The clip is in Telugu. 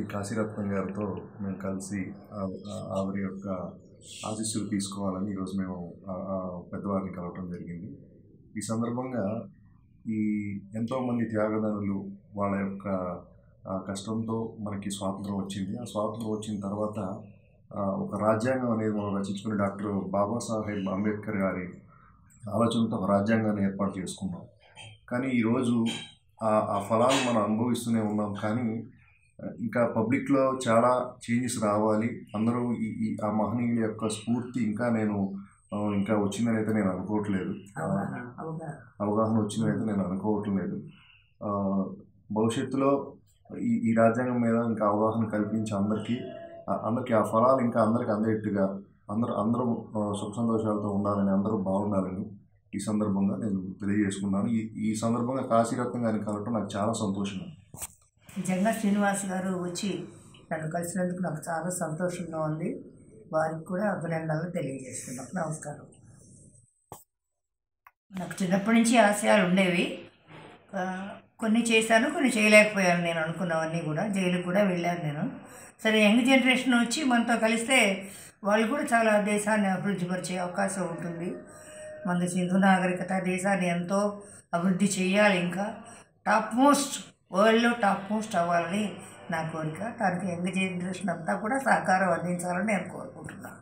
కాశీరత్నం గారితో మేము కలిసి ఆ- ఆ- ఆవిడ యొక్క ఆశీస్సులు తీసుకోవాలని ఈరోజు మేము ఆ- ఆ పెద్దవారిని కలవటం జరిగింది ఈ సందర్భంగా ఈ ఎంతోమంది త్యాగదానులు వాళ్ళ యొక్క ఆ, కష్టంతో మనకి స్వాతంత్రం వచ్చింది ఆ స్వాతంత్రం వచ్చిన తర్వాత ఆ, ఒక రాజ్యాంగం అనేది మనం రచించుకుని డాక్టర్ బాబాసాహెబ్ అంబేద్కర్ గారి ఆలోచనతో ఒక రాజ్యాంగాన్ని ఏర్పాటు చేసుకున్నాం కానీ ఈరోజు ఆ ఆ ఫలాలు మనం అనుభవిస్తూనే ఉన్నాం కానీ ఆ, ఇంకా పబ్లిక్లో చాలా చేంజెస్ రావాలి అందరూ ఈ ఈ ఆ మహనీయుల యొక్క స్ఫూర్తి ఇంకా నేను ఆ, ఇంకా వచ్చిందని అయితే నేను అనుకోవట్లేదు ఆ, అవగాహన అవగాహన అవగాహన వచ్చిందని అయితే నేను అనుకోవట్లేదు ఆ, భవిష్యత్తులో ఈ ఈ రాజ్యాంగం మీద ఇంకా అవగాహన కల్పించి అందరికీ ఆ- అందరికీ ఆ ఫలాలు ఇంకా అందరికీ అందేట్టుగా అందరూ అందరూ ఆ, సుఖ సంతోషాలతో ఉండాలని అందరూ బాగుండాలని ఈ సందర్భంగా నేను తెలియజేసుకున్నాను ఈ ఈ సందర్భంగా కాశీరత్నం గారిని కలవటం నాకు చాలా సంతోషం నిజంగా శ్రీనివాస్ గారు వచ్చి నన్ను కలిసినందుకు నాకు చాలా సంతోషంగా ఉంది వారికి కూడా అభినందనలు తెలియజేస్తున్నాం నమస్కారం నాకు చిన్నప్పటి నుంచి ఆశయాలు ఉండేవి ఆ, కొన్ని చేశాను కొన్ని చేయలేకపోయాను నేను అనుకున్నవన్నీ కూడా జైలుకు కూడా వెళ్ళాను నేను సరే యంగ్ జనరేషన్ వచ్చి మనతో కలిస్తే వాళ్ళు కూడా చాలా దేశాన్ని అభివృద్ధి పరిచే అవకాశం ఉంటుంది మన సింధు నాగరికత దేశాన్ని ఎంతో అభివృద్ధి చేయాలి ఇంకా టాప్ మోస్ట్ వరల్డ్లో టాప్ మోస్ట్ అవ్వాలని నా కోరిక దానికి యంగ్ జనరేషన్ అంతా కూడా సహకారం అందించాలని నేను కోరుకుంటున్నాను